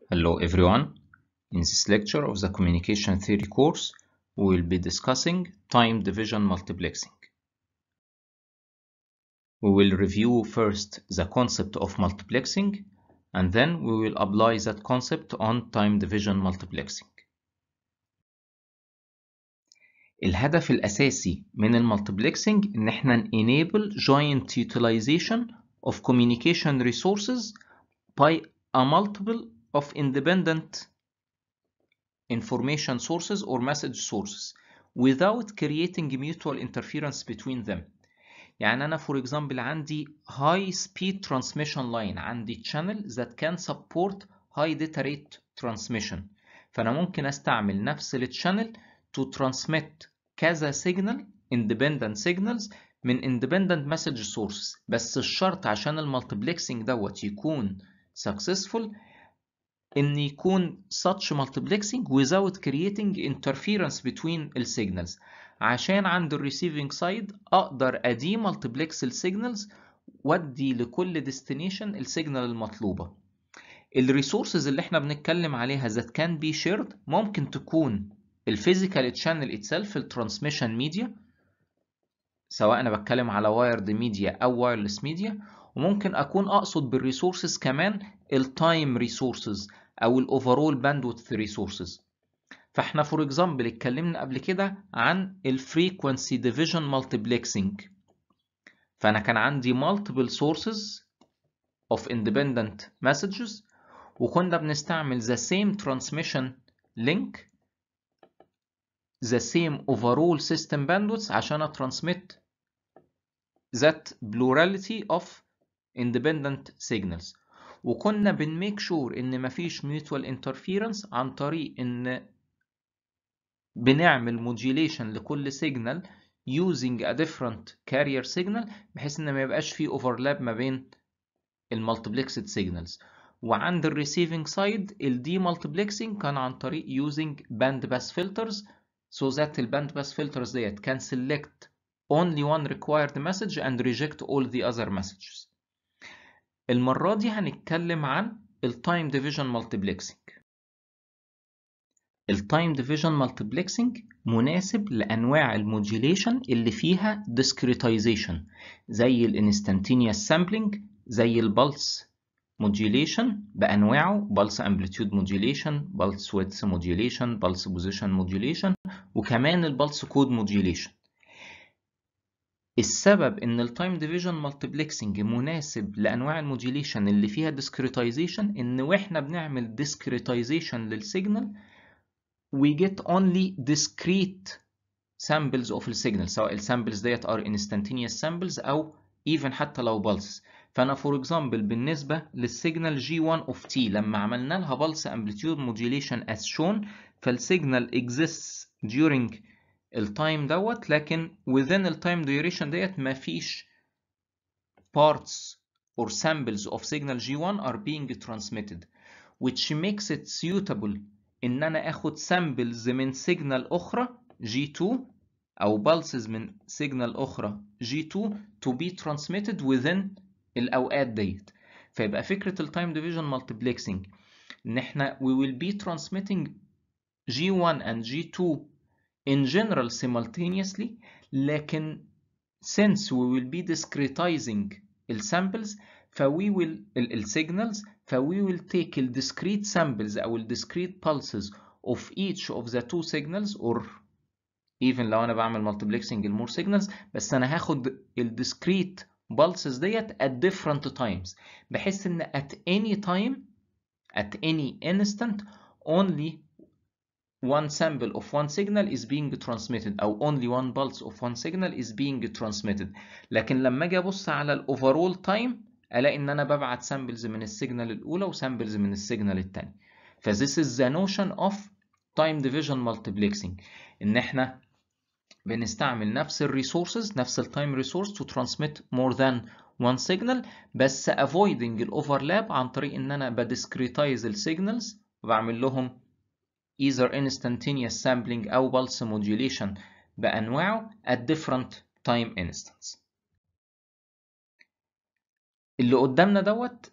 Hello everyone. In this lecture of the Communication Theory course, we will be discussing time division multiplexing. We will review first the concept of multiplexing and then we will apply that concept on time division multiplexing. الهدف الأساسي من المالتيبلكسنج إن احنا enable joint utilization of communication resources by a multiple of independent information sources or message sources without creating mutual interference between them يعني أنا for example عندي high speed transmission line عندي channel that can support high data rate transmission فأنا ممكن أستعمل نفس الchannel to transmit كذا signal independent signals من independent message sources بس الشرط عشان المالتيبلكسنج دوت يكون successful ان يكون such multiplexing without creating interference between السيجنالز عشان عند الريسيفنج سايد اقدر ادي مالتيبلكس السيجنالز وادي لكل destination السيجنال المطلوبه الريسورسز اللي احنا بنتكلم عليها that can be shared ممكن تكون الفيزيكال channel itself الترانسميشن ميديا سواء انا بتكلم على وايرد ميديا او وايرلس ميديا وممكن اكون اقصد بالريسورسز كمان التايم ريسورسز او الاوفرول باندويث ريسورسز فاحنا فور اكزامبل اتكلمنا قبل كده عن الفريكوانسي ديفيجن مالتيبلكسنج فانا كان عندي multiple sources of independent messages وكنا بنستعمل the same transmission link the same overall system bandwidth عشان transmit that plurality of independent signals وكنا بنميك شور ان مفيش mutual interference عن طريق ان بنعمل modulation لكل signal using a different carrier signal بحيث ان ما يبقاش فيه overlap ما بين المالتيبلكسد signals وعند الريسيفنج سايد الدي مالتيبلكسنج كان عن طريق using band pass filters so that الباند pass filters ديت can select only one required message and reject all the other messages المرة دي هنتكلم عن التايم ديفيجن مالتيبلكسنج التايم ديفيجن مالتيبلكسنج مناسب لأنواع الموديوليشن اللي فيها discretization زي الانستانتينيوس سامبلينج زي البلس modulation بأنواعه pulse amplitude modulation pulse width modulation pulse position modulation وكمان البلس كود modulation السبب ان التايم ديفيجن مالتيبلكسنج مناسب لانواع الموديوليشن اللي فيها ديسكريتايزيشن ان واحنا بنعمل ديسكريتايزيشن للسيجنال we get only discrete samples of السيجنال سواء السامبلز ديت are instantaneous samples او even حتى لو pulses فانا فور اكزامبل بالنسبه للسيجنال G1 of T لما عملنا لها pulse amplitude modulation as shown فالسيجنال exists during التايم دوت لكن within التايم duration ديت مفيش parts or samples of signal G1 are being transmitted which makes it suitable ان انا اخد samples من signal اخرى G2 او pulses من signal اخرى G2 to be transmitted within الاوقات ديت فيبقى فكرة التايم division multiplexing ان احنا we will be transmitting G1 and G2 in general simultaneously لكن since we will be discretizing السامبلز فوي will السيجنالز فوي will take ال discrete samples أو ال discrete pulses of each of the two signals or even لو أنا بعمل multiplexing ال more signals بس أنا هاخد ال discrete pulses ديت at different times بحيث إن at any time at any instant only one sample of one signal is being transmitted أو only one pulse of one signal is being transmitted لكن لما أجي أبص على ال overall time ألاقي إن أنا ببعت samples من السيجنال الأولى و samples من السيجنال التاني ف this is the notion of time division multiplexing إن إحنا بنستعمل نفس ال resources نفس ال time resource to transmit more than one signal بس avoiding ال overlap عن طريق إن أنا بدiscretize ال signals وبعمل لهم either instantaneous sampling أو pulse modulation بأنواعه at different time instants اللي قدامنا دوت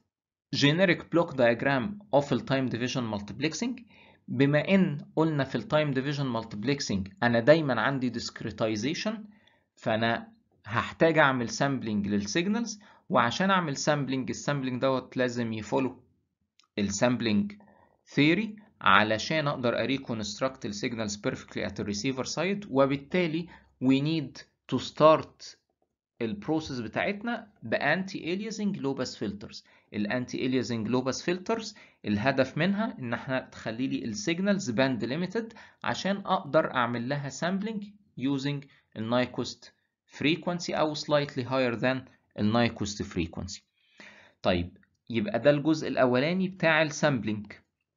generic block diagram of ال time division multiplexing بما ان قلنا في ال time division multiplexing انا دايما عندي discretization فانا هحتاج اعمل sampling للسيجنالز وعشان اعمل sampling السامبلينج دوت لازم يفولو السامبلينج ثيوري علشان اقدر اريكونستراكت السيجنالز بيرفكتلي ات الريسيفر سايد وبالتالي we need to start البروسيس بتاعتنا بانتي اليازنج لو باس فلترز الانتي اليازنج لو باس فلترز الهدف منها ان احنا تخلي لي السيجنالز باند ليميتد عشان اقدر اعمل لها سامبلينج using النايكوست frequency او slightly higher than النايكوست frequency طيب يبقى ده الجزء الاولاني بتاع السامبلينج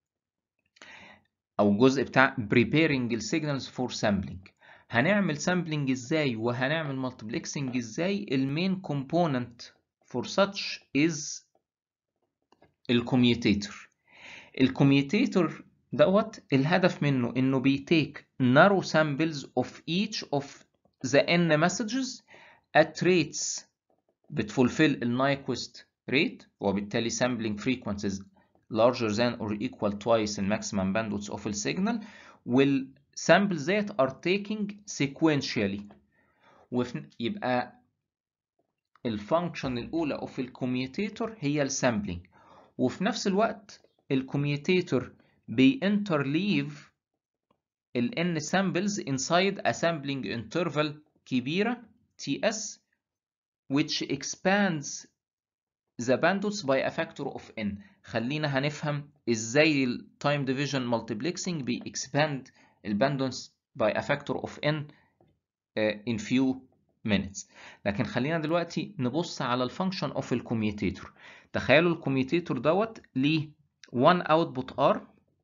او الجزء بتاع preparing السيجنالز فور سامبلينج هنعمل سامبلينج ازاي وهنعمل مالتيبلكسنج ازاي المين كومبوننت فور such is الكوميوتيتور الكوميوتيتور دوت الهدف منه انه بيتيك narrow samples of each of the n messages at rates بتفولفل النايكوست rate وبالتالي sampling frequencies larger than or equal twice the maximum bandwidth of a signal will samples that are taking sequentially وفي يبقى الفانكشن الأولى of الكوميوتيتور هي السامبلينج وفي نفس الوقت الكوميوتيتور بينترليف ال n samples inside a sampling interval كبيرة ts which expands the bandwidth by a factor of n خلينا هنفهم ازاي ال time division multiplexing بي expand الباندونس by a factor of n uh, in few minutes لكن خلينا دلوقتي نبص على الفانكشن اوف الكوميوتيتور تخيلوا الكوميوتيتور دوت ليه one output r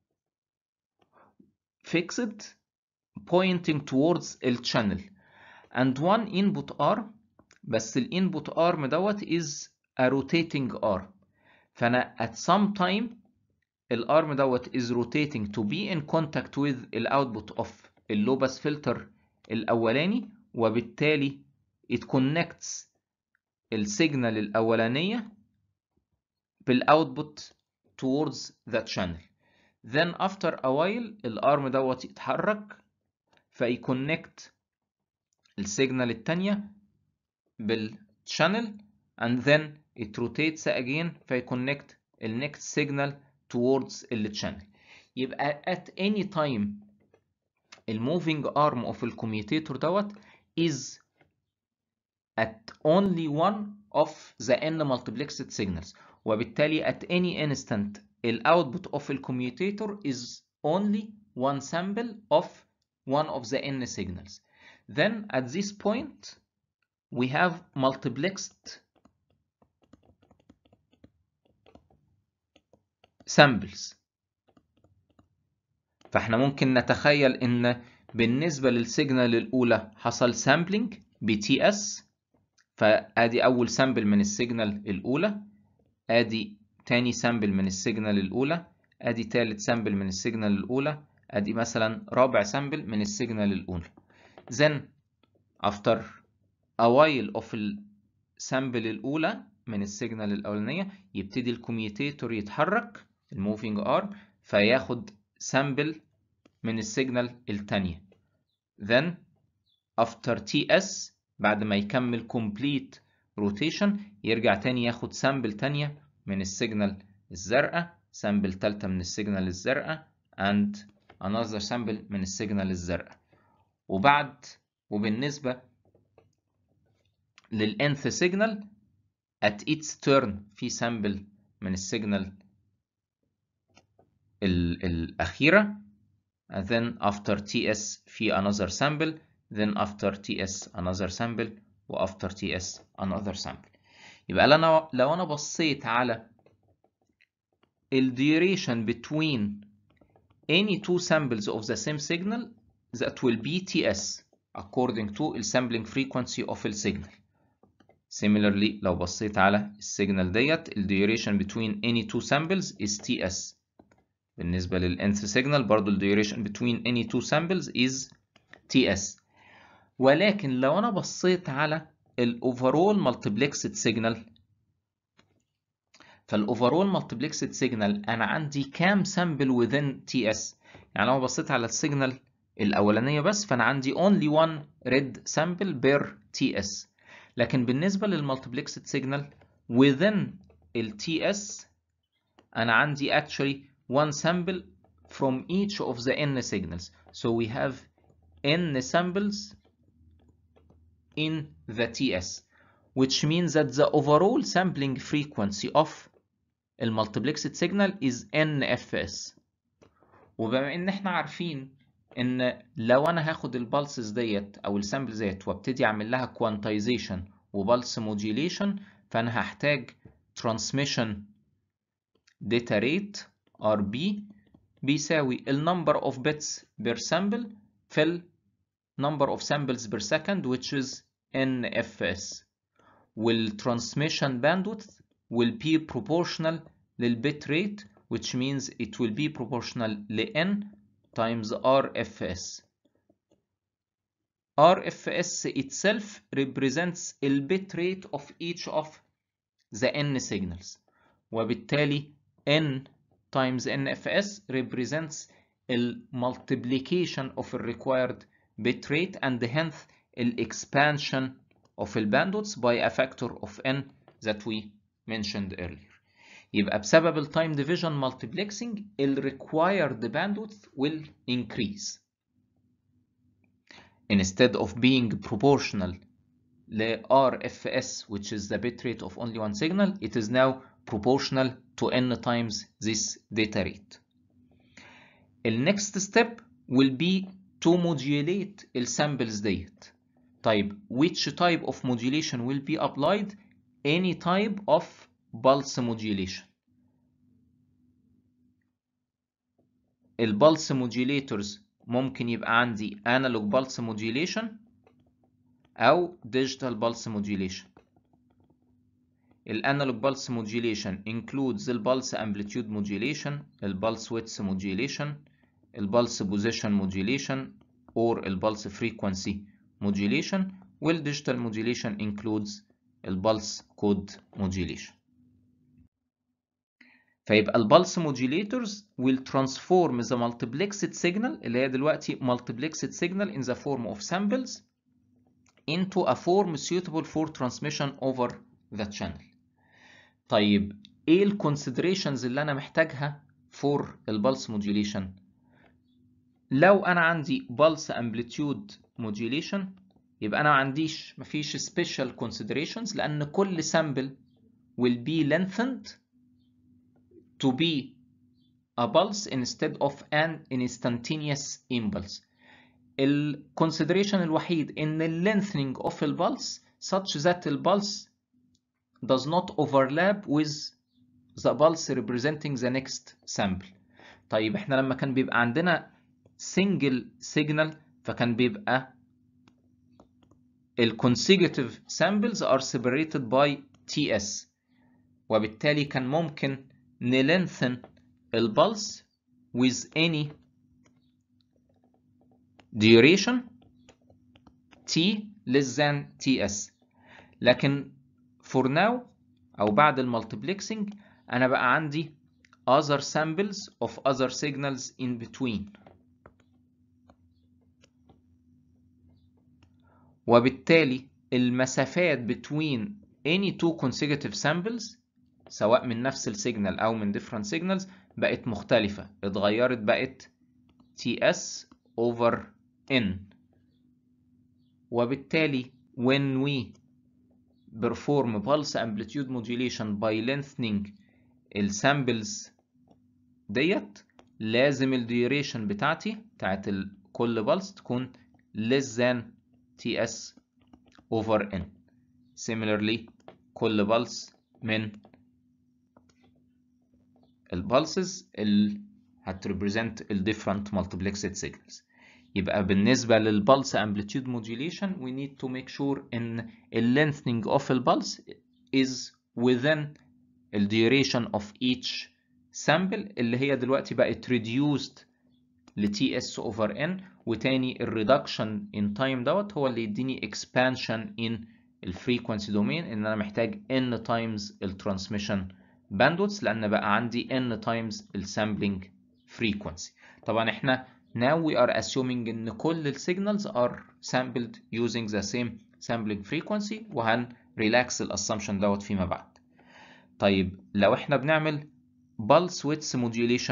fixed pointing towards الشانل and one input r بس الانبوت arm دوت is a rotating arm فانا at some time الارم دوت is rotating to be in contact with الاوتبوت of اللوباس فلتر الاولاني وبالتالي it connects السيجنال الاولانيه بالاوتبوت towards that channel then after a while الارم دوت يتحرك فيكونكت السيجنال التانية بالشانل and then it rotates again فيكونكت النكست signal towards الشانل يبقى at any time الموفينج arm of الكوميوتيتور دوت is at only one of the n multiplexed signals وبالتالي at any instant الاوتبوت of الكوميوتيتور is only one sample of one of the n signals then at this point we have multiplexed samples فاحنا ممكن نتخيل ان بالنسبة للسيجنال الأولى حصل سامبلينج ب TS فادي أول سامبل من السيجنال الأولى ادي تاني سامبل من السيجنال الأولى ادي تالت سامبل من السيجنال الأولى ادي مثلا رابع سامبل من السيجنال الأولى then after a while of السامبل الأولى من السيجنال الأولانية يبتدي الكوميوتيتور يتحرك الموفينج ارم فياخد سامبل من السيجنال التانية then after TS بعد ما يكمل complete rotation يرجع تاني ياخد سامبل تانية من السيجنال الزرقاء سامبل تالتة من السيجنال الزرقاء and another sample من السيجنال الزرقاء وبعد وبالنسبة للنث سيجنال at its turn في سامبل من السيجنال الأخيرة and then after TS في another sample then after TS another sample و after TS another sample يبقى لو لو أنا بصيت على ال duration between any two samples of the same signal that will be TS according to the sampling frequency of the signal similarly لو بصيت على السيجنال ديت ال duration between any two samples is TS بالنسبة للنث signal برضو ال duration between any two samples is TS ولكن لو أنا بصيت على ال overall multiplexed signal فالاوفرول مالتيبلكسد سيجنال انا عندي كام سامبل within تي اس يعني لو بصيت على السيجنال الاولانيه بس فانا عندي only one red sample per TS لكن بالنسبه للمالتيبلكسد سيجنال within ال TS انا عندي actually one sample from each of the n signals so we have n samples in the TS which means that the overall sampling frequency of المالتيبلكسد signal is NFS وبما ان احنا عارفين ان لو انا هاخد البلسز ديت او السامبل ديت وابتدي اعمل لها كوانتايزيشن وبلس موديوليشن فانا هحتاج transmission data rate RB بيساوي ال number of bits per sample في ال number of samples per second which is NFS وال transmission bandwidth will be proportional لل bit rate which means it will be proportional ل n times RFS. RFS itself represents the bit rate of each of the n signals وبالتالي n times NFS represents the multiplication of the required bit rate and hence the expansion of the bandwidth by a factor of n that we mentioned earlier. يبقى بسبب ال time division multiplexing ال required bandwidth will increase instead of being proportional ل RFS which is the bit rate of only one signal it is now proportional to n times this data rate ال next step will be to modulate ال samples ديت طيب which type of modulation will be applied any type of pulse modulation البلس modulators ممكن يبقى عندي analog pulse modulation أو digital pulse modulation الانالوج pulse modulation includes البلس amplitude modulation البلس width modulation البلس position modulation or البلس frequency modulation والdigital modulation includes البلس code modulation فيبقى البلس modulators will transform the multiplexed signal اللي هي دلوقتي multiplexed signal in the form of samples into a form suitable for transmission over the channel. طيب ايه ال considerations اللي انا محتاجها for البلس modulation؟ لو انا عندي pulse amplitude modulation يبقى انا ما عنديش مفيش special considerations لان كل sample will be lengthened to be a pulse instead of an instantaneous impulse. ال consideration الوحيد ان ال lengthening of the pulse such that the pulse does not overlap with the pulse representing the next sample. طيب احنا لما كان بيبقى عندنا single signal فكان بيبقى ال consecutive samples are separated by TS وبالتالي كان ممكن نلنثن البلس with any duration t less than ts لكن for now أو بعد المالتيبلكسنج أنا بقى عندي other samples of other signals in between وبالتالي المسافات between any two consecutive samples سواء من نفس السيجنال أو من different signals بقت مختلفة اتغيرت بقت TS over N وبالتالي when we perform pulse amplitude modulation by lengthening السامبلز ديت لازم الديوريشن بتاعتي بتاعت كل pulse تكون less than TS over N similarly كل pulse من البالسز اللي هتريبريزنت ال different multiplexed signals يبقى بالنسبة للبلس amplitude modulation we need to make sure ان ال lengthening of the pulse is within the duration of each sample اللي هي دلوقتي بقت reduced ل TS over N وتاني ال reduction in time دوت هو اللي يديني expansion in ال frequency domain ان انا محتاج N times ال transmission bandwidth لأن بقى عندي n times السامبلينج frequency طبعا احنا now we are assuming ان كل ال signals are sampled using the same sampling frequency وهن relax ال assumption دوت فيما بعد طيب لو احنا بنعمل pulse width modulation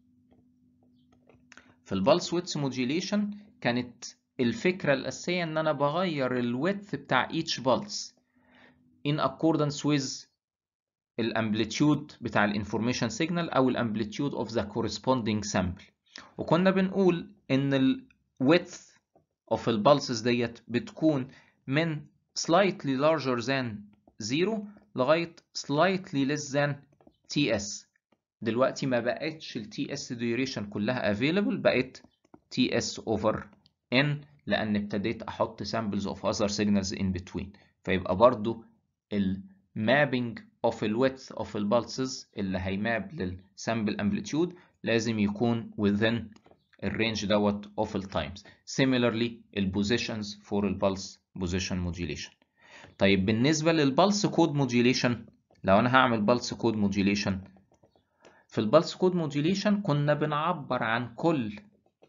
في البلس width modulation كانت الفكرة الأساسية إن أنا بغير ال width بتاع each pulse in accordance with الامبليتيود بتاع الانفورميشن سيجنال او الامبليتيود of the corresponding sample وكنا بنقول ان ال width of البلسز ديت بتكون من slightly larger than 0 لغاية slightly less than ts دلوقتي ما بقتش ال ts duration كلها available بقت ts over n لأن ابتديت أحط samples of other signals in between فيبقى برضو ال mapping of ال width of ال pulses اللي هيماب لل sample amplitude لازم يكون within الرينج دوت of ال times similarly ال positions for ال pulse position modulation طيب بالنسبة للبلس كود موديوليشن لو أنا هعمل بلس كود موديوليشن في البلس كود موديوليشن كنا بنعبر عن كل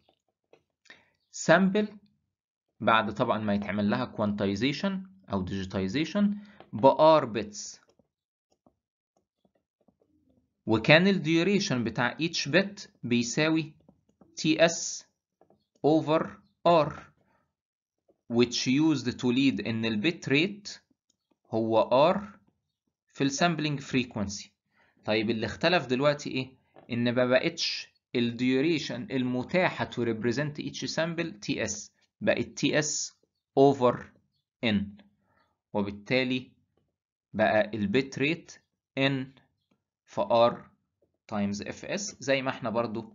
سامبل بعد طبعا ما يتعمل لها كوانتايزيشن أو ديجيتايزيشن بار بيتس وكان الديوريشن بتاع each bit بيساوي ts over r which used to lead ان البيت ريت هو r في السامبلينج فريكونسي طيب اللي اختلف دلوقتي ايه ان ما بقتش الديوريشن المتاحه to represent each sample ts بقت ts over n وبالتالي بقى البيت ريت n في r times fs زي ما احنا برضو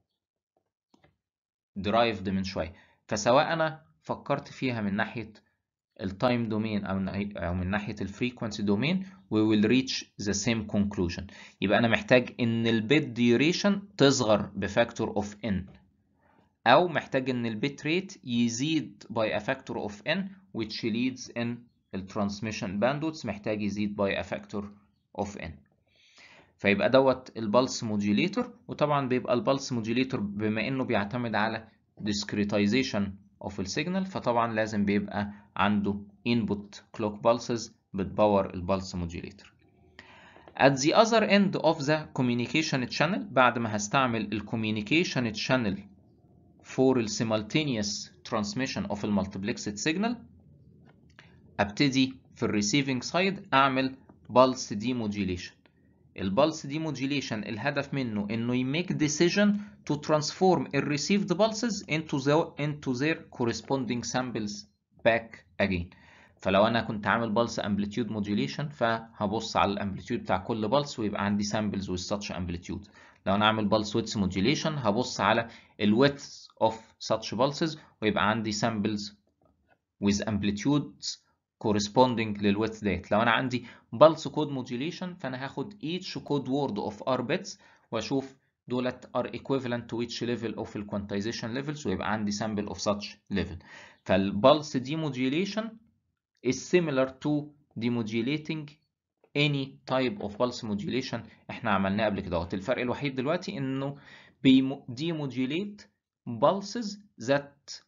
derived من شويه فسواء انا فكرت فيها من ناحية التايم دومين أو أو من ناحية الفريكونسي دومين we will reach the same conclusion يبقى أنا محتاج إن البيت duration تصغر بفاكتور of n أو محتاج إن البيت ريت يزيد by a factor of n which leads in الترانسميشن bandwidth محتاج يزيد by a factor of n فيبقى دوت البلس موديوليتور وطبعا بيبقى البلس موديوليتور بما إنه بيعتمد على discretization of السيجنال فطبعا لازم بيبقى عنده input clock pulses بتباور البلس موديوليتر at the other end of the communication channel بعد ما هستعمل ال communication channel for ال simultaneous transmission of ال multiplexed signal ابتدي في ال receiving side اعمل pulse demodulation البلس demodulation الهدف منه انه يميك decision to transform ال received pulses into, the, into their corresponding samples back again فلو انا كنت عامل بلس amplitude modulation فهبص على الامبليتيود بتاع كل بلس ويبقى عندي samples with such amplitude لو انا عامل بلس width modulation هبص على ال width of such pulses ويبقى عندي samples with amplitudes corresponding للويدث ديت لو انا عندي pulse code modulation فانا هاخد each code word of r bits واشوف دولت are equivalent to each level of the quantization levels ويبقى عندي sample of such level فالبلس demodulation is similar to demodulating any type of pulse modulation احنا عملناه قبل كده الفرق الوحيد دلوقتي انه demodulate pulses that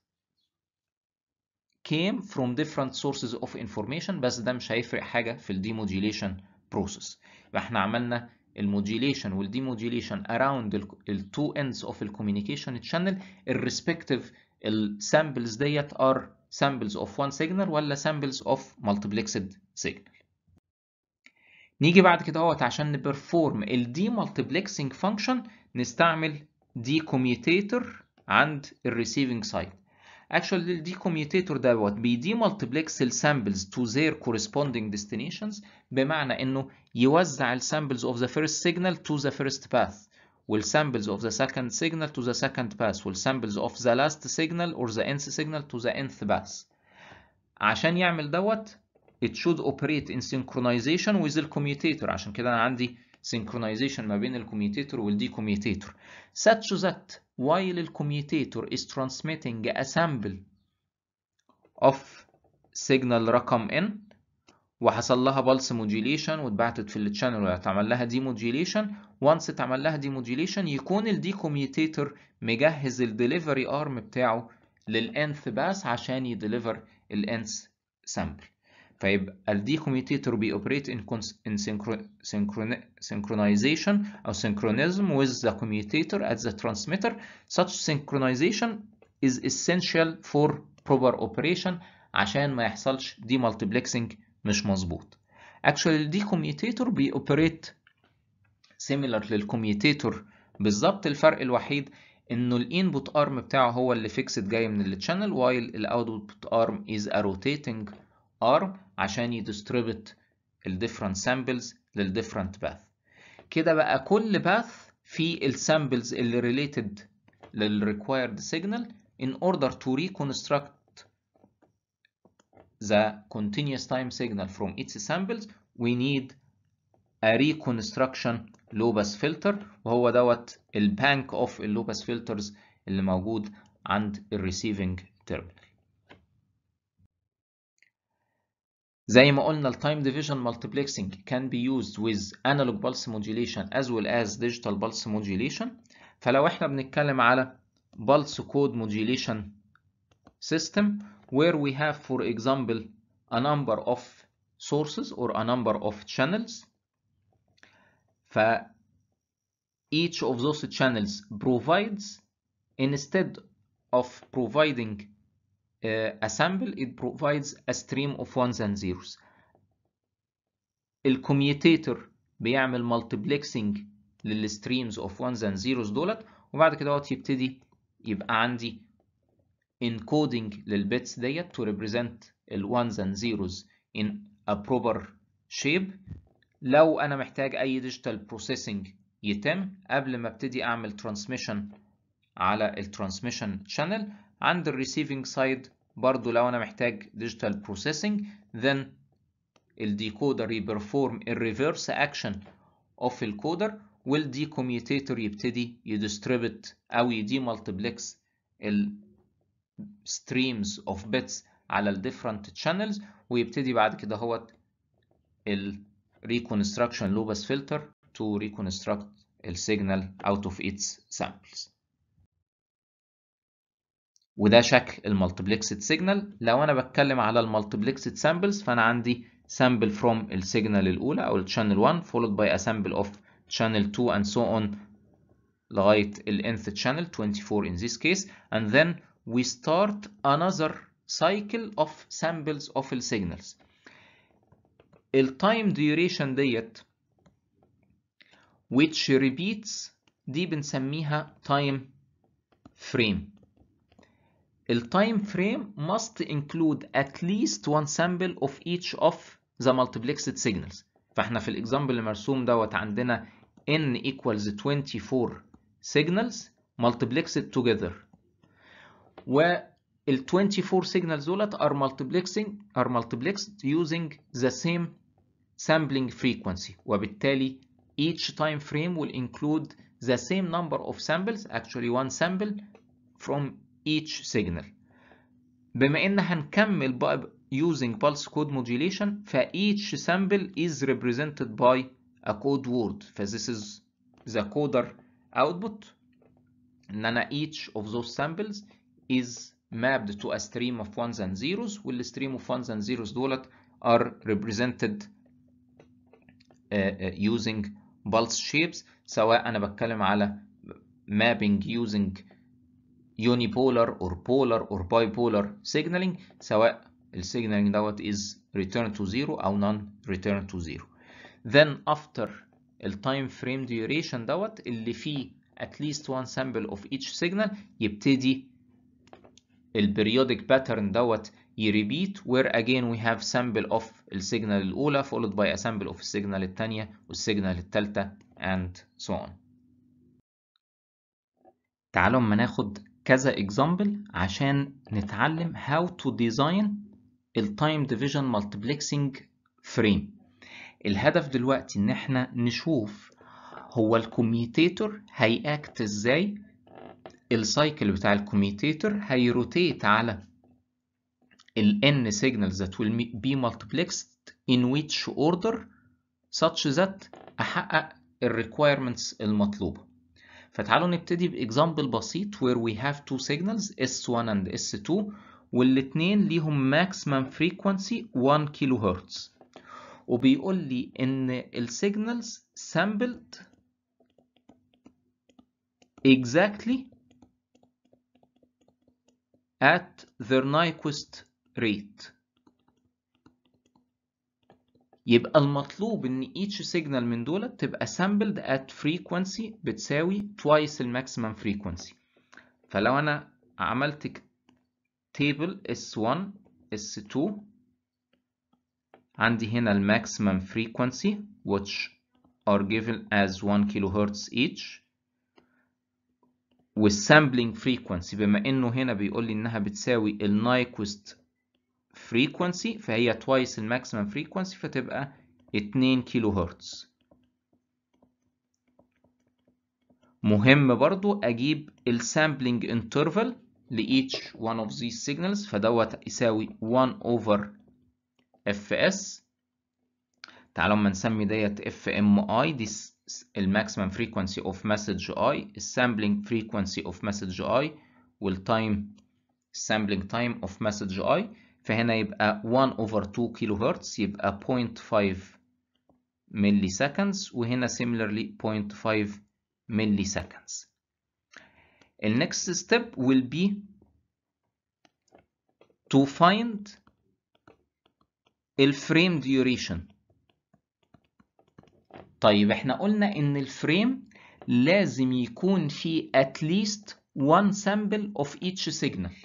came from different sources of information بس ده مش هيفرق حاجة في الديموديوليشن process يبقى احنا عملنا الموديوليشن والديموديوليشن around ال two ends of the communication channel irrespective السامبلز ديت are samples of one signal ولا samples of multiplexed signal نيجي بعد كده اهوت عشان نبرفورم ال demultiplexing function نستعمل decommutator عند ال receiving side actually ال decommutator دوت بيدي multiplex ال samples to their corresponding destinations بمعنى انه يوزع ال samples of the first signal to the first path وال samples of the second signal to the second path وال samples of the last signal or the nth signal to the nth path عشان يعمل دوت it should operate in synchronization with the commutator عشان كده انا عندي synchronization ما بين ال commutator وال decommutator such that while the commutator is transmitting a sample of signal رقم n وحصل لها بالس موديوليشن واتبعتت في التشانل واتعمل لها دي موديوليشن وانس اتعمل لها دي موديوليشن يكون الدي كوميوتيتور مجهز الدليفري ارم بتاعه للانث باس عشان يديليفر الانث سامبل فيبقى الدي كوميوتيتور بيوبريت in, in synchronization او synchronism with the commutator at the transmitter such synchronization is essential for proper operation عشان ما يحصلش demultiplexing مش مظبوط actually الدي كوميوتيتور بيوبريت similar للكوميوتيتور بالظبط الفرق الوحيد انه الانبوت ارم بتاعه هو اللي فيكسد جاي من التشانل while الاوتبوت ارم is a rotating arm عشان يديستريبيوت الديفرنت سامبلز للديفرنت باث كده بقى كل باث في السامبلز اللي ريليتد للريكوايرد سيجنال in order to reconstruct the continuous time signal from its samples we need a reconstruction low pass filter وهو دوت البانك اوف اللو باس فلترز اللي موجود عند الريسيفنج تيرمينال زي ما قلنا التايم ديفيجن مالتيبلكسنج can be used with analog pulse modulation as well as digital pulse modulation فلو احنا بنتكلم على pulse code modulation system where we have for example a number of sources or a number of channels ف each of those channels provides instead of providing uh, a sample it provides a stream of ones and zeros الكوميوتيتور بيعمل multiplexing للستريمز of ones and zeros دولت وبعد كده دوت يبتدي يبقى عندي encoding للبيتس ديت to represent ال ones and zeros in a proper shape لو انا محتاج اي ديجيتال بروسيسنج يتم قبل ما ابتدي اعمل ترانسميشن على الترانسميشن شانل عند الريسيفنج سايد برضو لو انا محتاج ديجيتال بروسيسنج then الديكودر يبرفورم الريفرس اكشن اوف الكودر والديكوميوتيتور يبتدي يديستريبيوت او يدي مالتيبلكس الستريمز اوف بيتس على الديفرنت شانلز ويبتدي بعد كده هو ال reconstruction low pass filter to reconstruct the signal out of its samples وده شكل المالتيبلكسد سيجنال لو انا بتكلم على المالتيبلكسد سامبلز فانا عندي sample from السيجنال الاولى او الشانل 1 followed by a sample of channel 2 and so on لغايه ال nth channel 24 in this case and then we start another cycle of samples of the signals التايم duration ديت which repeats دي بنسميها time frame التايم frame must include at least one sample of each of the multiplexed signals فاحنا في الاكزامبل المرسوم دوت عندنا n equals 24 signals multiplexed together وال 24 signals دولت are multiplexing are multiplexed using the same sampling frequency وبالتالي each time frame will include the same number of samples actually one sample from each signal بما ان هنكمل بقى using pulse code modulation ف each sample is represented by a code word ف this is the coder output ان انا each of those samples is mapped to a stream of ones and zeros وال stream of ones and zeros دولت are represented uh, using pulse shapes سواء انا بتكلم على mapping using unipolar or polar or bipolar signaling سواء السيجنالينج دوت is return to zero او non return to zero then after التايم فريم duration دوت اللي فيه at least one sample of each signal يبتدي البريودك باترن دوت يريبيت where again we have sample of السيجنال الأولى followed by a sample of السيجنال الثانية والسيجنال الثالثة and so on. تعالوا اما ناخد كذا example عشان نتعلم how to design ال time division multiplexing frame. الهدف دلوقتي ان احنا نشوف هو الكوميوتيتور هيأكت ازاي السايكل بتاع الكوميوتيتور هيروتيت على ال n signals that will be multiplexed in which order such that أحقق ال requirements المطلوبة فتعالوا نبتدي بإكزامبل بسيط where we have two signals S1 and S2 والاتنين ليهم maximum frequency 1 كيلو هرتز وبيقول لي إن السيجنالز sampled exactly at their Nyquist rate يبقى المطلوب ان each signal من دول تبقى sampled at frequency بتساوي twice ال maximum frequency فلو انا عملت table S1 S2 عندي هنا ال maximum frequency which are given as 1 kilohertz each والsampling frequency بما انه هنا بيقول لي انها بتساوي ال Nyquist frequency فهي twice ال maximum frequency فتبقى 2 كيلو هرتز مهم برضو اجيب ال sampling interval ل each one of these signals فدوت يساوي 1 over fs تعالوا اما نسمي ديت fmi دي الماكسيمم frequency of message i السامبلينج frequency of message i والتايم sampling time of message i فهنا يبقى 1 over 2 كيلو هرتز يبقى 0.5 ملي seconds وهنا similarly 0.5 ملي seconds The next step will be to find الفريم duration طيب احنا قلنا ان الفريم لازم يكون فيه at least one sample of each signal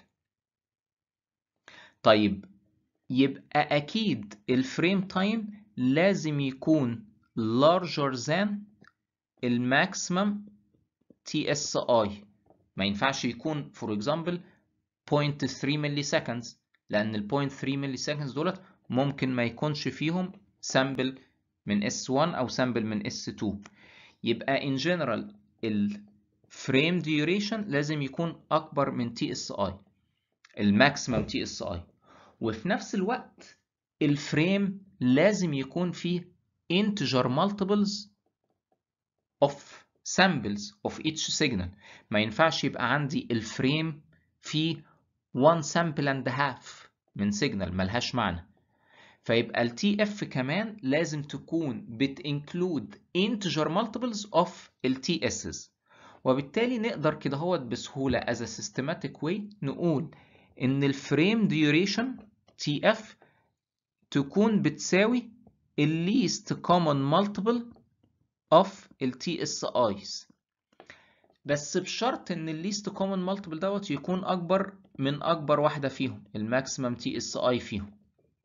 طيب يبقى اكيد الفريم تايم لازم يكون larger than الماكسيمم TSI ما ينفعش يكون for example 0.3 ملي seconds لأن ال 0.3 ملي seconds دولت ممكن ما يكونش فيهم سامبل من S1 أو سامبل من S2 يبقى in general ال frame duration لازم يكون أكبر من TSI الماكسيمم TSI وفي نفس الوقت الفريم لازم يكون فيه integer multiples of samples of each signal ما ينفعش يبقى عندي الفريم فيه one sample and a half من signal ملهاش معنى فيبقى ال TF كمان لازم تكون بت include integer multiples of ال TS's وبالتالي نقدر كده هو بسهولة as a systematic way نقول إن الفريم duration TF تكون بتساوي ال least common multiple of ال TSI's بس بشرط ان ال least common multiple دوت يكون اكبر من اكبر واحدة فيهم الماكسيمم TSI فيهم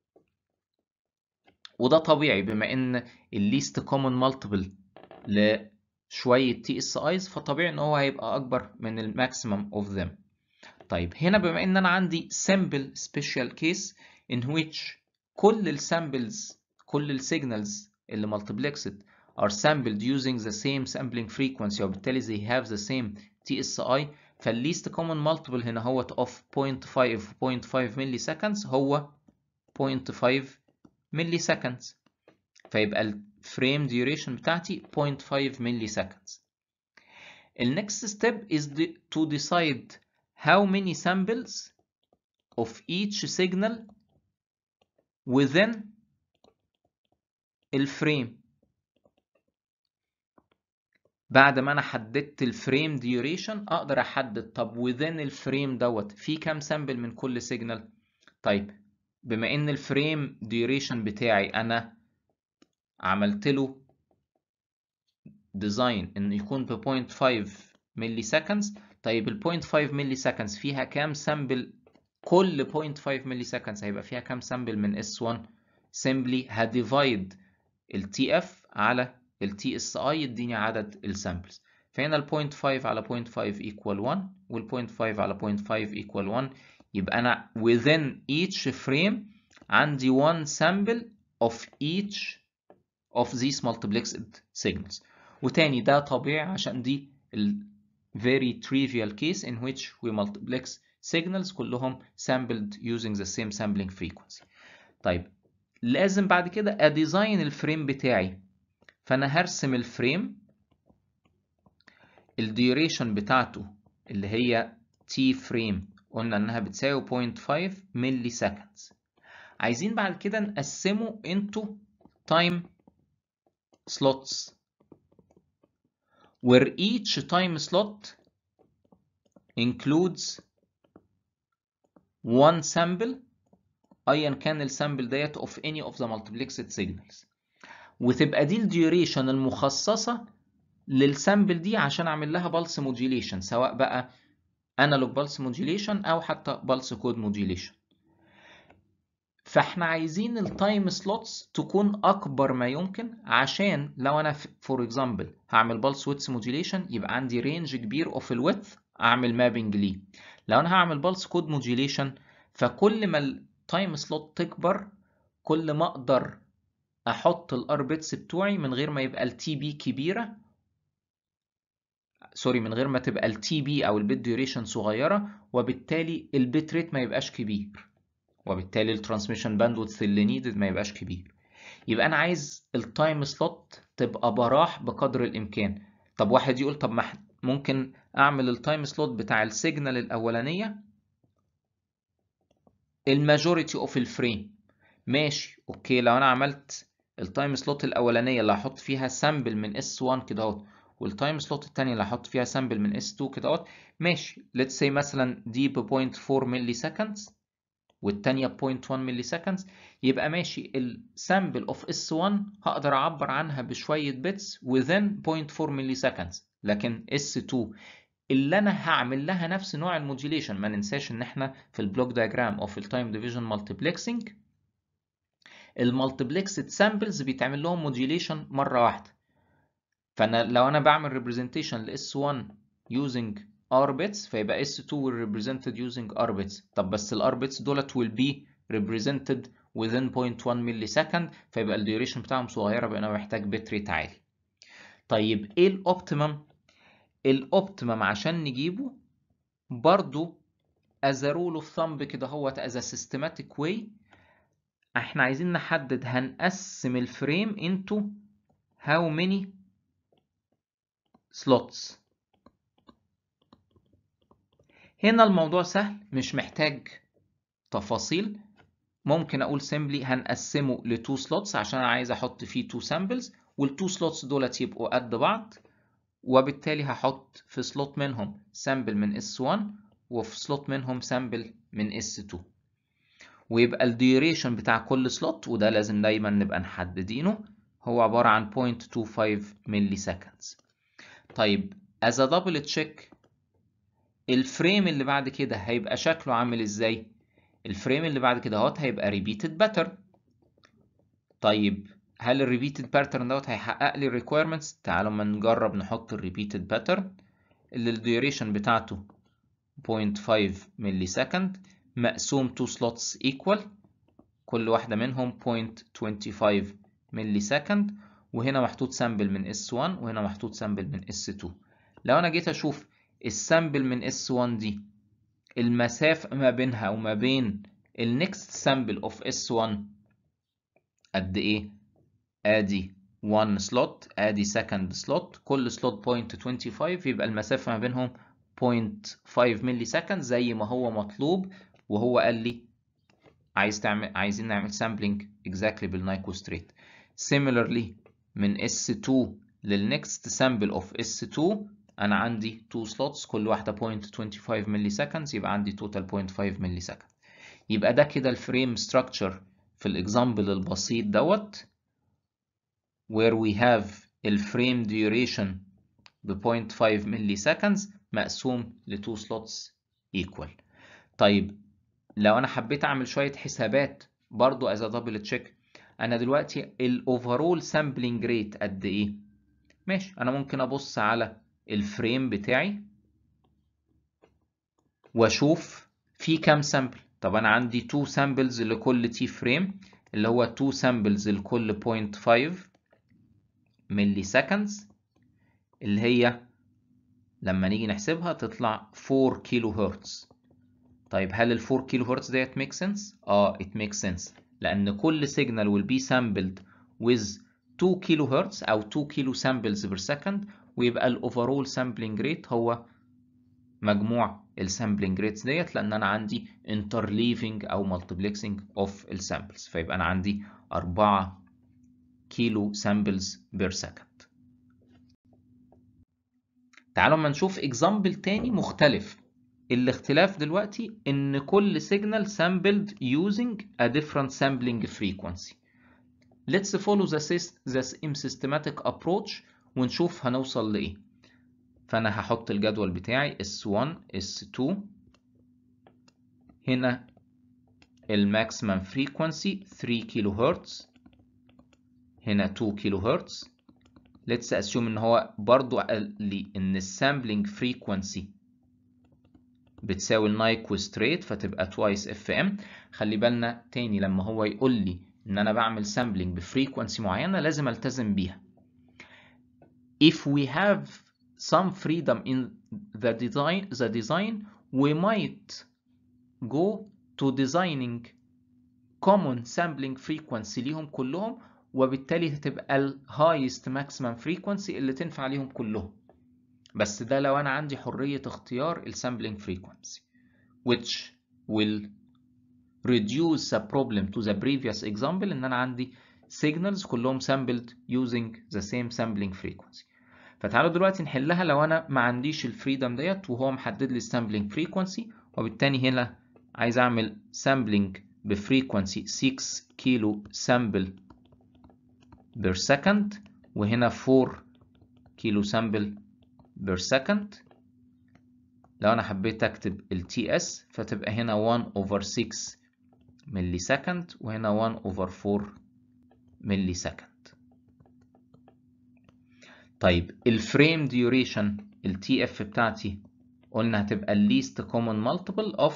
وده طبيعي بما ان ال least common multiple لشوية TSI's فطبيعي ان هو هيبقى اكبر من الماكسيمم of them طيب هنا بما ان انا عندي sample special case in which كل السامبلز كل السيجنالز اللي multiplexed are sampled using the same sampling frequency وبالتالي they have the same TSI فال least common multiple هنا هو of 0.5 0.5 ملي seconds هو 0.5 ملي seconds فيبقى الفريم duration بتاعتي 0.5 ملي seconds The next step is to decide how many samples of each signal within الفريم بعد ما انا حددت الفريم ديوريشن اقدر احدد طب within الفريم دوت في كام سامبل من كل سيجنال طيب بما ان الفريم ديوريشن بتاعي انا عملت له ديزاين انه يكون ب 0.5 ملي سكندز طيب ال 0.5 ملي سكندز فيها كام سامبل كل 0.5 ملي سكندز هيبقى فيها كام سامبل من S1 simply هديفايد ال TF على ال TSI يديني عدد السامبلز فهنا ال 0.5 على 0.5 equal 1 وال 0.5 على 0.5 equal 1 يبقى أنا within each frame عندي one sample of each of these multiplexed signals وتاني ده طبيعي عشان دي ال very trivial case in which we multiplex signals كلهم sampled using the same sampling frequency طيب لازم بعد كده اديزاين الفريم بتاعي فانا هرسم الفريم الديوريشن بتاعته اللي هي تي فريم قلنا انها بتساوي 0.5 ملي سكند عايزين بعد كده نقسمه into time slots where each time slot includes one sample ايا كان السامبل ديت of any of the multiplexed signals وتبقى دي الديوريشن المخصصة للسامبل دي عشان اعمل لها بالس موديوليشن سواء بقى انالوج بالس موديوليشن او حتى بالس كود موديوليشن فاحنا عايزين التايم سلوتس تكون اكبر ما يمكن عشان لو انا فور اكزامبل هعمل بالس ويتس موديوليشن يبقى عندي رينج كبير اوف الويدث اعمل مابنج ليه لو انا هعمل بالس كود موديوليشن فكل ما التايم سلوت تكبر كل ما اقدر احط الار بيتس بتوعي من غير ما يبقى التي بي كبيره سوري من غير ما تبقى التي بي او البيت ديوريشن صغيره وبالتالي البيت ريت ما يبقاش كبير وبالتالي الترانسميشن باندويث اللي نيدد ما يبقاش كبير يبقى انا عايز التايم سلوت تبقى براح بقدر الامكان طب واحد يقول طب ما ممكن اعمل التايم سلوت بتاع السيجنال الاولانيه الماجوريتي اوف الفريم ماشي اوكي لو انا عملت التايم سلوت الاولانيه اللي هحط فيها سامبل من اس 1 كده اهوت والتايم سلوت الثانيه اللي هحط فيها سامبل من اس 2 كده اهوت ماشي ليتس سي مثلا دي ب 0.4 ملي سكندز والتانية ب 0.1 ملي سكندز يبقى ماشي السامبل اوف اس 1 هقدر اعبر عنها بشويه بيتس within 0.4 ملي سكندز لكن اس 2 اللي انا هعمل لها نفس نوع الموديوليشن ما ننساش ان احنا في البلوك دايجرام او في التايم ديفيجن مالتيبلكسنج المالتيبلكسد سامبلز بيتعمل لهم موديوليشن مره واحده فانا لو انا بعمل ريبريزنتيشن لاس 1 using r bits فيبقى s2 will represented using r bits طب بس ال r bits دولت will be represented within 0.1 millisecond فيبقى الديوريشن بتاعهم صغيره بقى انا محتاج بت ريت عالي طيب ايه الاوبتيمم الاوبتيمم عشان نجيبه برضو as a rule of thumb كده هوت as a systematic way احنا عايزين نحدد هنقسم الفريم into how many slots هنا الموضوع سهل مش محتاج تفاصيل ممكن اقول simply هنقسمه ل 2 slots عشان انا عايز احط فيه 2 samples وال 2 slots دولت يبقوا قد بعض وبالتالي هحط في سلوت منهم سامبل من S1 وفي سلوت منهم سامبل من S2 ويبقى الديوريشن بتاع كل سلوت وده لازم دايما نبقى محددينه هو عبارة عن 0.25 ملي سكندز طيب as a double check الفريم اللي بعد كده هيبقى شكله عامل ازاي الفريم اللي بعد كده اهوت هيبقى repeated pattern طيب هل الريبيتد باترن دوت هيحقق لي الريكويرمنتس تعالوا ما نجرب نحط الريبيتد باترن اللي الديوريشن بتاعته 0.5 ملي سكند مقسوم 2 سلوتس ايكوال كل واحده منهم 0.25 ملي سكند وهنا محطوط سامبل من S1 وهنا محطوط سامبل من S2 لو انا جيت اشوف السامبل من S1 دي المسافه ما بينها وما بين النكست سامبل اوف S1 قد ايه ادي 1 سلوت ادي سكند سلوت كل سلوت 0.25 يبقى المسافه ما بينهم 0.5 ملي سكند زي ما هو مطلوب وهو قال لي عايز تعمل عايزين نعمل سامبلينج اكزاكتلي بالنايكوستريت similarly من S2 للنكست سامبل اوف S2 انا عندي 2 سلوتس كل واحده 0.25 ملي سكند يبقى عندي توتال 0.5 ملي سكند يبقى ده كده الفريم ستراكشر في الاكزامبل البسيط دوت where we have الفريم duration ب 0.5 ملي seconds مقسوم ل 2 slots equal طيب لو انا حبيت اعمل شويه حسابات برضو as a double check انا دلوقتي الاوفرول سامبلينج ريت قد ايه ماشي انا ممكن ابص على الفريم بتاعي واشوف في كام سامبل طب انا عندي 2 سامبلز لكل تي فريم اللي هو 2 سامبلز لكل 0.5 ملي سكندز اللي هي لما نيجي نحسبها تطلع 4 كيلو هرتز طيب هل ال 4 كيلو هرتز ديت ميك سنس؟ اه it makes sense لأن كل signal will be sampled with 2 كيلو هرتز أو 2 كيلو samples per second ويبقى ال overall sampling rate هو مجموع السامبلينج ريتس ديت لأن أنا عندي interleaving أو multiplexing of السامبلز فيبقى أنا عندي 4 كيلو samples per second تعالوا ما نشوف example تاني مختلف الاختلاف دلوقتي ان كل signal sampled using a different sampling frequency let's follow the, the same systematic approach ونشوف هنوصل لايه فانا هحط الجدول بتاعي S1 S2 هنا الماكسيمم فريكوانسي 3 كيلو هرتز هنا 2 كيلو هرتز let's assume ان هو برضو قال لي ان السامبلينج فريكوانسي بتساوي النايكوست ريت فتبقى twice اف ام خلي بالنا تاني لما هو يقول لي ان انا بعمل سامبلينج بفريكوانسي معينه لازم التزم بيها if we have some freedom in the design the design we might go to designing common sampling frequency ليهم كلهم وبالتالي هتبقى ال highest maximum frequency اللي تنفع ليهم كلهم بس ده لو انا عندي حرية اختيار السامبلينج frequency which will reduce the problem to the previous example ان انا عندي signals كلهم sampled using the same sampling frequency فتعالوا دلوقتي نحلها لو انا ما عنديش الفريدم ديت وهو محدد لي السامبلينج فريكونسي وبالتالي هنا عايز اعمل سامبلينج بفريكونسي 6 كيلو سامبل بير سكند وهنا 4 كيلو سامبل بير سكند لو انا حبيت اكتب ال TS فتبقى هنا 1 over 6 ملي سكند وهنا 1 over 4 ملي سكند طيب الفريم ديوريشن ال TF بتاعتي قلنا هتبقى ال least common multiple of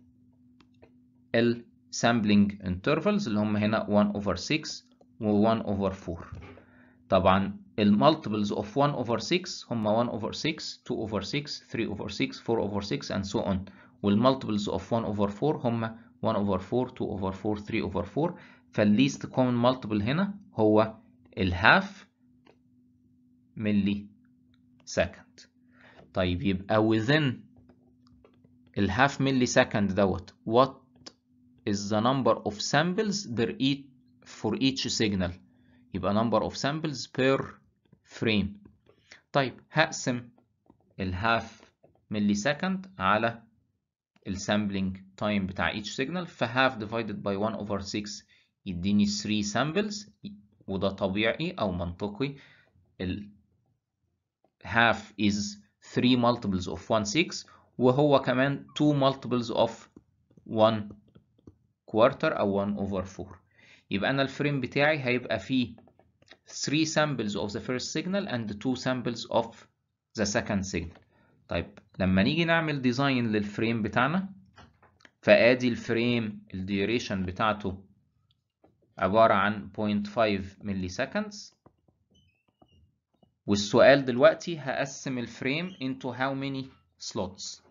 ال sampling intervals اللي هم هنا 1 over 6 و 1 over 4 طبعا المالتيبلز of 1 over 6 هم 1 over 6 2 over 6 3 over 6 4 over 6 and so on والمالتيبلز of 1 over 4 هم 1 over 4 2 over 4 3 over 4 فالليست كومن مالتيبل هنا هو الهاف ملي سكند طيب يبقى within الهاف ملي سكند دوت what is the number of samples there each for each signal يبقى number of samples per frame طيب هقسم الهاف ملي سكند على السامبلينج تايم بتاع each signal فهاف divided by 1 over 6 يديني 3 samples وده طبيعي أو منطقي ال half is 3 multiples of 1 6 وهو كمان 2 multiples of 1 quarter أو 1 over 4 يبقى أنا الفريم بتاعي هيبقى فيه 3 samples of the first signal and 2 samples of the second signal طيب لما نيجي نعمل ديزاين للفريم بتاعنا فادي الفريم الديوريشن بتاعته عبارة عن 0.5 ملي سكندز والسؤال دلوقتي هقسم الفريم into how many slots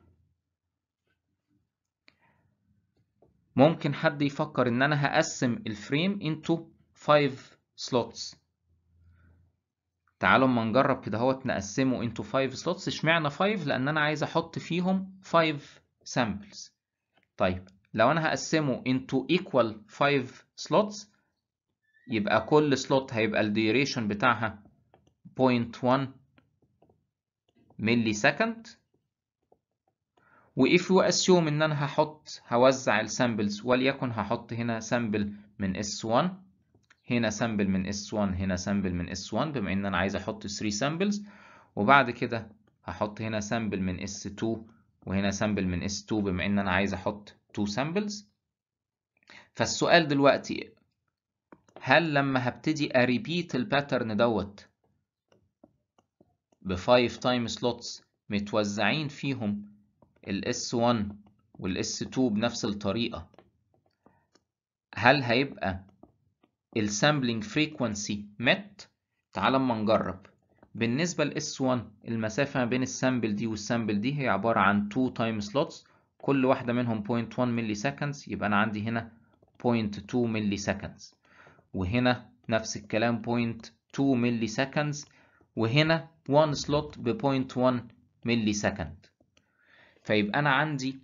ممكن حد يفكر ان انا هقسم الفريم into 5 slots تعالوا اما نجرب كده اهوت نقسمه into 5 slots اشمعنى 5 لان انا عايز احط فيهم 5 samples طيب لو انا هقسمه into equal 5 slots يبقى كل slot هيبقى الديوريشن بتاعها 0.1 ملي سكند وإف يو أسيوم إن أنا هحط هوزع السامبلز وليكن هحط هنا سامبل من S1 هنا سامبل من S1 هنا سامبل من S1 بما إن أنا عايز أحط 3 سامبلز وبعد كده هحط هنا سامبل من S2 وهنا سامبل من S2 بما إن أنا عايز أحط 2 سامبلز فالسؤال دلوقتي هل لما هبتدي أريبيت الباترن دوت ب 5 تايم سلوتس متوزعين فيهم ال S1 وال S2 بنفس الطريقة هل هيبقى السامبلينج فريكوانسي مت تعال اما نجرب بالنسبة ل S1 المسافة ما بين السامبل دي والسامبل دي هي عبارة عن 2 تايم سلوتس كل واحدة منهم 0.1 ملي سكندز يبقى أنا عندي هنا 0.2 ملي سكندز وهنا نفس الكلام 0.2 ملي سكندز وهنا 1 سلوت ب 0.1 ملي سكند فيبقى انا عندي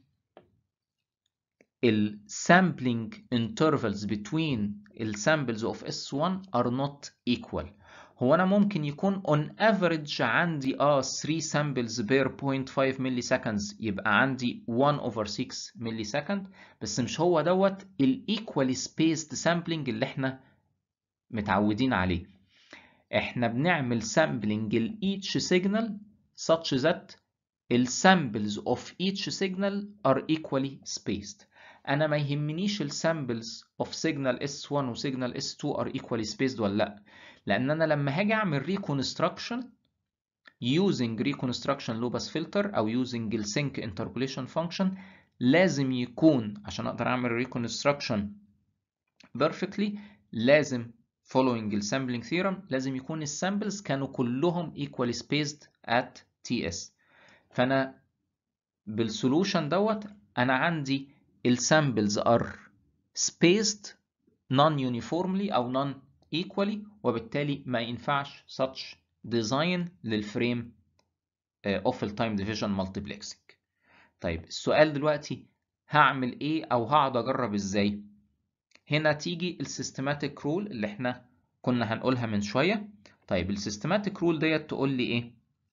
ال sampling intervals between ال samples of S1 are not equal هو انا ممكن يكون on average عندي اه 3 samples per 0.5 ملي seconds يبقى عندي 1 over 6 ملي second بس مش هو دوت ال equally spaced sampling اللي احنا متعودين عليه احنا بنعمل sampling ل each signal such that ال samples of each signal are equally spaced انا ما يهمنيش ال samples of signal S1 و signal S2 are equally spaced ولا لا لان انا لما هاجي اعمل reconstruction using reconstruction low pass filter او using ال sync interpolation function لازم يكون عشان اقدر اعمل reconstruction perfectly لازم following ال sampling theorem لازم يكون السامبلز كانوا كلهم equally spaced at TS فانا بالسولوشن دوت انا عندي السامبلز are spaced non-uniformly او non-equally وبالتالي ما ينفعش such design للفريم of التايم division multiplexing طيب السؤال دلوقتي هعمل ايه او هقعد اجرب ازاي هنا تيجي السيستماتيك رول اللي احنا كنا هنقولها من شويه طيب السيستماتيك رول ديت تقول لي ايه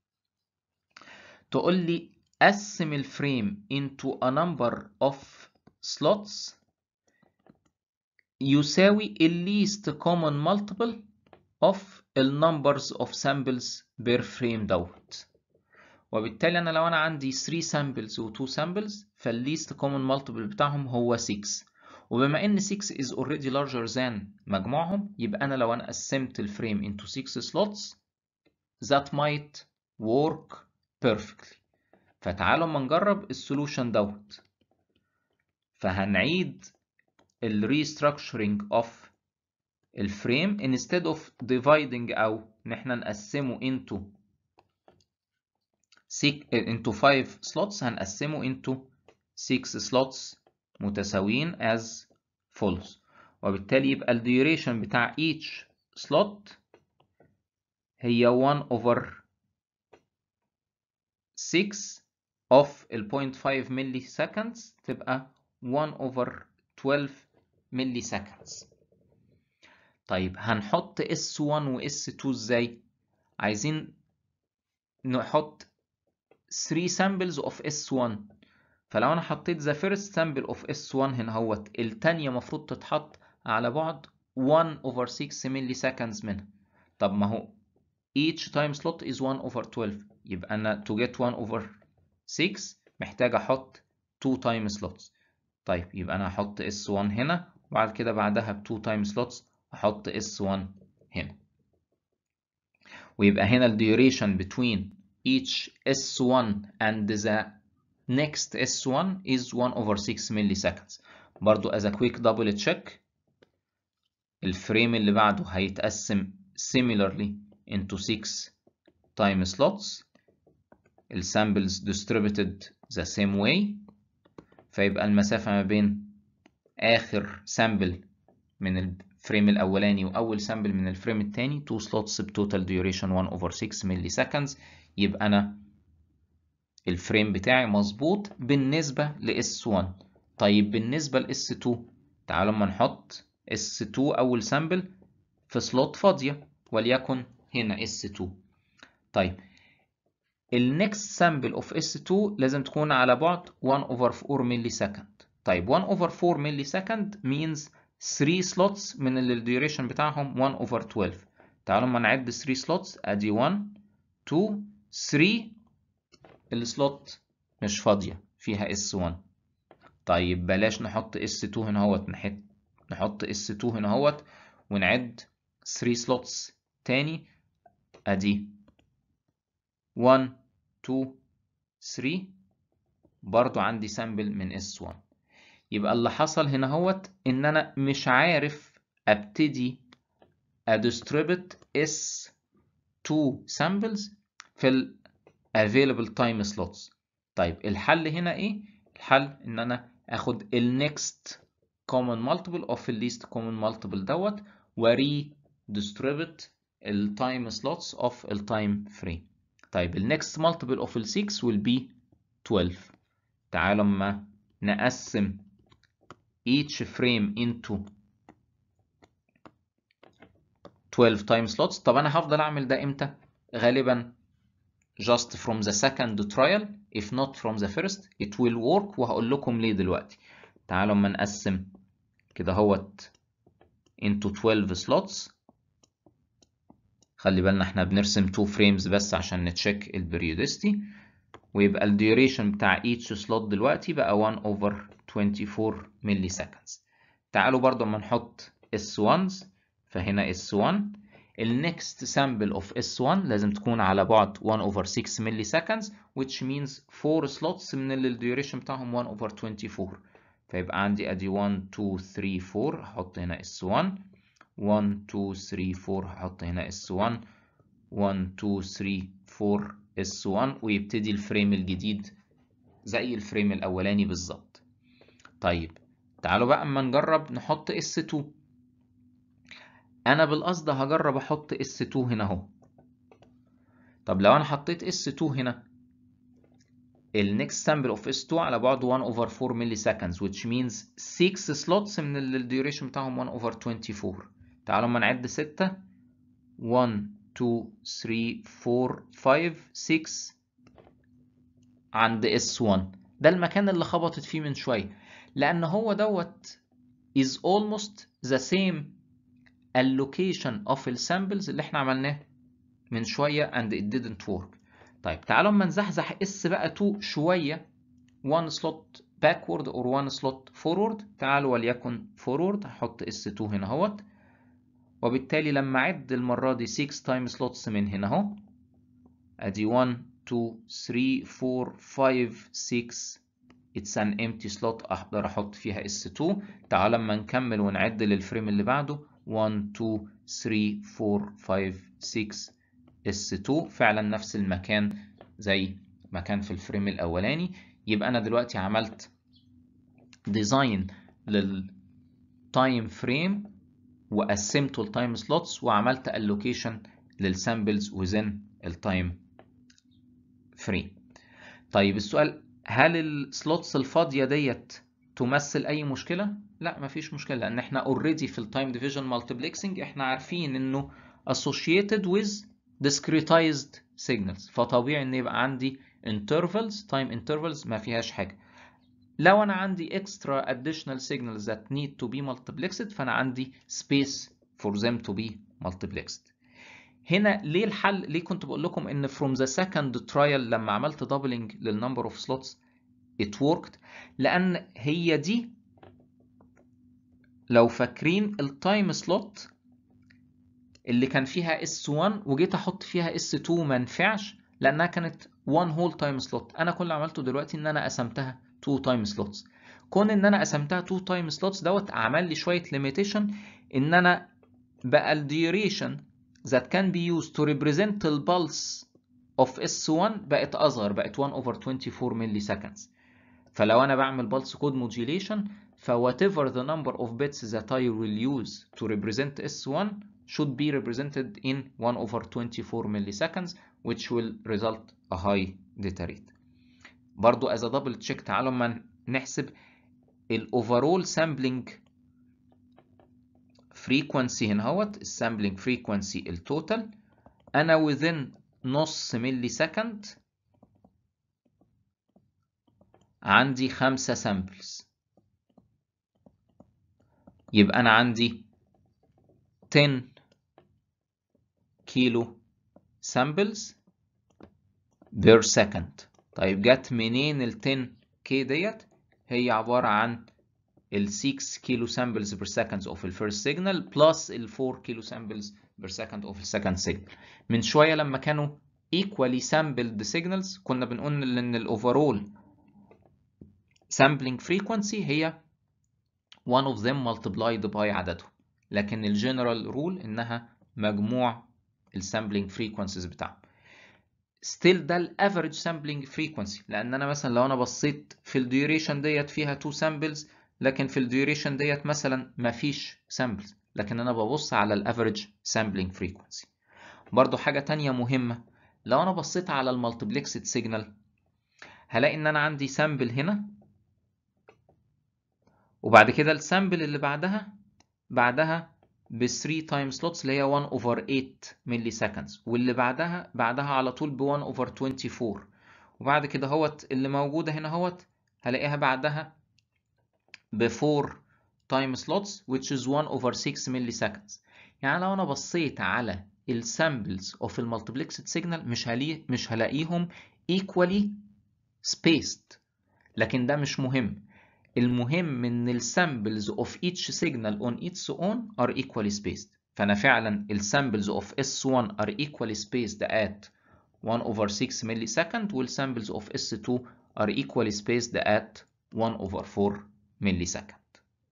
تقول لي قسم الفريم into a number of slots يساوي ال least common multiple of ال numbers of samples per frame دوت وبالتالي انا لو انا عندي 3 samples و 2 samples فال least common multiple بتاعهم هو 6 وبما ان 6 is already larger than مجموعهم يبقى انا لو انا قسمت الفريم into 6 slots that might work perfectly فتعالوا اما نجرب السولوشن دوت فهنعيد ال restructuring of الفريم instead of dividing او ان احنا نقسمه into 6 into 5 slots هنقسمه into 6 slots متساويين as follows وبالتالي يبقى ال duration بتاع each slot هي 1 over 6 of ال 0.5 ملي seconds تبقى 1 over 12 ملي seconds طيب هنحط S1 و S2 ازاي؟ عايزين نحط 3 samples of S1 فلو انا حطيت the first sample of S1 هنا اهوت التانية مفروض تتحط على بعد 1 over 6 ملي seconds منها طب ما هو each time slot is 1 over 12 يبقى انا to get 1 over 6 محتاج احط 2 time slots طيب يبقى انا هحط S1 هنا وبعد كده بعدها ب 2 time slots احط S1 هنا ويبقى هنا ال duration between each S1 and the next S1 is 1 over 6 milliseconds برضو as a quick double check الفريم اللي بعده هيتقسم similarly into 6 time slots السامبلز distributed the same way فيبقى المسافة ما بين آخر سامبل من الفريم الأولاني وأول سامبل من الفريم التاني 2 slots بتوتال duration 1 over 6 milliseconds يبقى أنا الفريم بتاعي مظبوط بالنسبة ل S1 طيب بالنسبة ل S2 تعالوا اما نحط S2 أول سامبل في سلوت فاضية وليكن هنا S2 طيب النكست سامبل اوف S2 لازم تكون على بعد 1 over 4 ملي سكند طيب 1 over 4 ملي سكند means 3 slots من اللي الديوريشن بتاعهم 1 over 12 تعالوا اما نعد 3 slots ادي 1 2 3 السلوت مش فاضية فيها S1 طيب بلاش نحط S2 هنا اهوت نحط S2 هنا اهوت ونعد 3 سلوتس تاني ادي 1 2 3 برضو عندي سامبل من S1 يبقى اللي حصل هنا اهوت ان انا مش عارف ابتدي ادستريبت S2 samples في ال available time slots طيب الحل هنا ايه الحل ان انا اخد ال next common multiple of ال least common multiple دوت و redistribute ال time slots of ال time frame طيب ال next multiple of ال 6 will be 12 تعالوا اما نقسم each frame into 12 time slots طب انا هفضل اعمل ده امتى غالبا just from the second trial if not from the first it will work وهقول لكم ليه دلوقتي تعالوا اما نقسم كده هوت into 12 slots خلي بالنا احنا بنرسم 2 frames بس عشان نتشيك البريودستي ويبقى ال duration بتاع each slot دلوقتي بقى 1 over 24 ملي seconds تعالوا برضو اما نحط S1s فهنا S1 ال next sample of S1 لازم تكون على بعد 1 over 6 ملي seconds which means 4 slots من اللي ال duration بتاعهم 1 over 24 فيبقى عندي ادي 1 2 3 4 هحط هنا S1 1 2 3 4 هحط هنا S1 1 2 3 4 S1 ويبتدي الفريم الجديد زي الفريم الأولاني بالظبط طيب تعالوا بقى اما نجرب نحط S2 أنا بالقصد هجرب أحط S2 هنا أهو طب لو أنا حطيت S2 هنا ال next sample of S2 على بعد 1 over 4 ملي seconds which means 6 slots من ال duration بتاعهم 1 over 24 تعالوا اما نعد 6 1 2 3 4 5 6 عند S1 ده المكان اللي خبطت فيه من شوية لأن هو دوت is almost the same allocation of the samples اللي احنا عملناه من شوية and it didn't work طيب تعالوا اما نزحزح S بقى 2 شوية 1 slot backward or 1 slot forward تعالوا وليكن forward هحط S2 هنا اهوت وبالتالي لما اعد المرة دي 6 تايم سلوتس من هنا اهو ادي 1 2 3 4 5 6 it's an empty slot اقدر احط فيها S2 تعال لما نكمل ونعد للفريم اللي بعده 1 2 3 4 5 6 S2 فعلا نفس المكان زي ما كان في الفريم الاولاني يبقى انا دلوقتي عملت ديزاين للتايم فريم وقسمته التايم سلوتس وعملت allocation للسامبلز within التايم فريم طيب السؤال هل السلوتس الفاضية ديت تمثل أي مشكلة؟ لا مفيش مشكلة لأن احنا already في التايم ديفيجن مالتيبلكسنج احنا عارفين إنه associated with discretized signals فطبيعي إن يبقى عندي intervals time intervals ما فيهاش حاجة لو أنا عندي extra additional signals that need to be multiplexed فأنا عندي space for them to be multiplexed هنا ليه الحل ليه كنت بقول لكم ان from the second trial لما عملت doubling للنمبر of slots it worked لان هي دي لو فاكرين التايم سلوت اللي كان فيها S1 وجيت احط فيها S2 ما نفعش لانها كانت one whole time slot انا كل اللي عملته دلوقتي ان انا قسمتها 2 time slots كون ان انا قسمتها 2 time slots دوت عمل لي شويه limitation ان انا بقى ال duration that can be used to represent the pulse of S1 بقت أصغر بقت 1 over 24 milliseconds فلو أنا بعمل pulse code modulation ف whatever the number of bits that I will use to represent S1 should be represented in 1 over 24 milliseconds which will result a high data rate برضو as a double check تعالوا ما نحسب ال overall sampling frequency هنا اهوت السامبلينج frequency التوتال انا within نص ملي سكند عندي خمسة سامبلز يبقى انا عندي 10 كيلو سامبلز بير سكند طيب جت منين ال 10 كي ديت هي عبارة عن ال 6 كيلو سامبلز بير سكند اوف الفيرست سيجنال بلس ال 4 كيلو سامبلز بير سكند اوف السكند سيجنال من شويه لما كانوا equally sampled signals كنا بنقول ان الاوفرول sampling frequency هي one of them multiplied by عددهم لكن الجنرال رول انها مجموع السامبلينج frequencies بتاعهم still ده الافريج sampling frequency لان انا مثلا لو انا بصيت في الديوريشن ديت فيها 2 samples لكن في الديوريشن ديت مثلا مفيش سامبلز لكن انا ببص على الافريج سامبلينج فريكونسي برضو حاجة تانية مهمة لو انا بصيت على المالتيبلكسد سيجنال هلاقي ان انا عندي سامبل هنا وبعد كده السامبل اللي بعدها بعدها ب 3 تايم سلوتس اللي هي 1 اوفر 8 ملي سكندز واللي بعدها بعدها على طول ب 1 اوفر 24 وبعد كده هوت اللي موجودة هنا هوت هلاقيها بعدها ب 4 تايم سلوتس which is 1 over 6 ملي seconds يعني لو انا بصيت على السامبلز اوف المالتيبلكسد سيجنال مش هلاقي مش هلاقيهم equally spaced لكن ده مش مهم المهم ان السامبلز of each signal on its own are equally spaced فانا فعلا السامبلز of S1 are equally spaced at 1 over 6 millisecond والسامبلز of S2 are equally spaced at 1 over 4 millisecond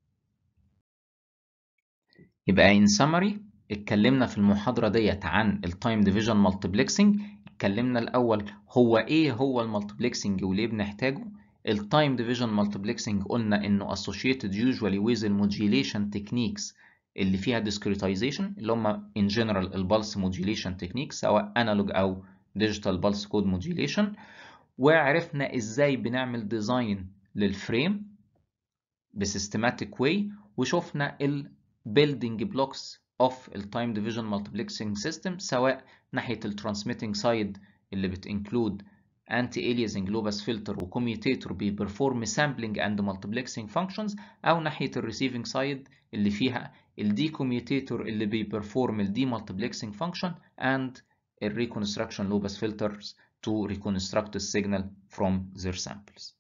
يبقى in summary اتكلمنا في المحاضرة ديت عن التايم ديفيجن مالتيبلكسنج اتكلمنا الأول هو إيه هو المالتيبلكسنج وليه بنحتاجه التايم ديفيجن مالتيبلكسنج قلنا إنه associated usually with الموديوليشن techniques اللي فيها discretization اللي هم in general البلس موديوليشن techniques سواء analog أو digital pulse code modulation وعرفنا إزاي بنعمل ديزاين للفريم بسيستماتيك واي وشفنا ال building blocks of التايم ديفيجن مالتيبلكسنج سيستم سواء ناحية الترانسميتنج سايد اللي بتنكلود anti aliasing low pass filter وكوميوتيتور بيبرفورم sampling and multiplexing functions او ناحية الريسيفنج سايد اللي فيها الدي كوميوتيتور اللي بيبرفورم الدي multiplexing function and الريكونستراكشن low pass filters to reconstruct the signal from their samples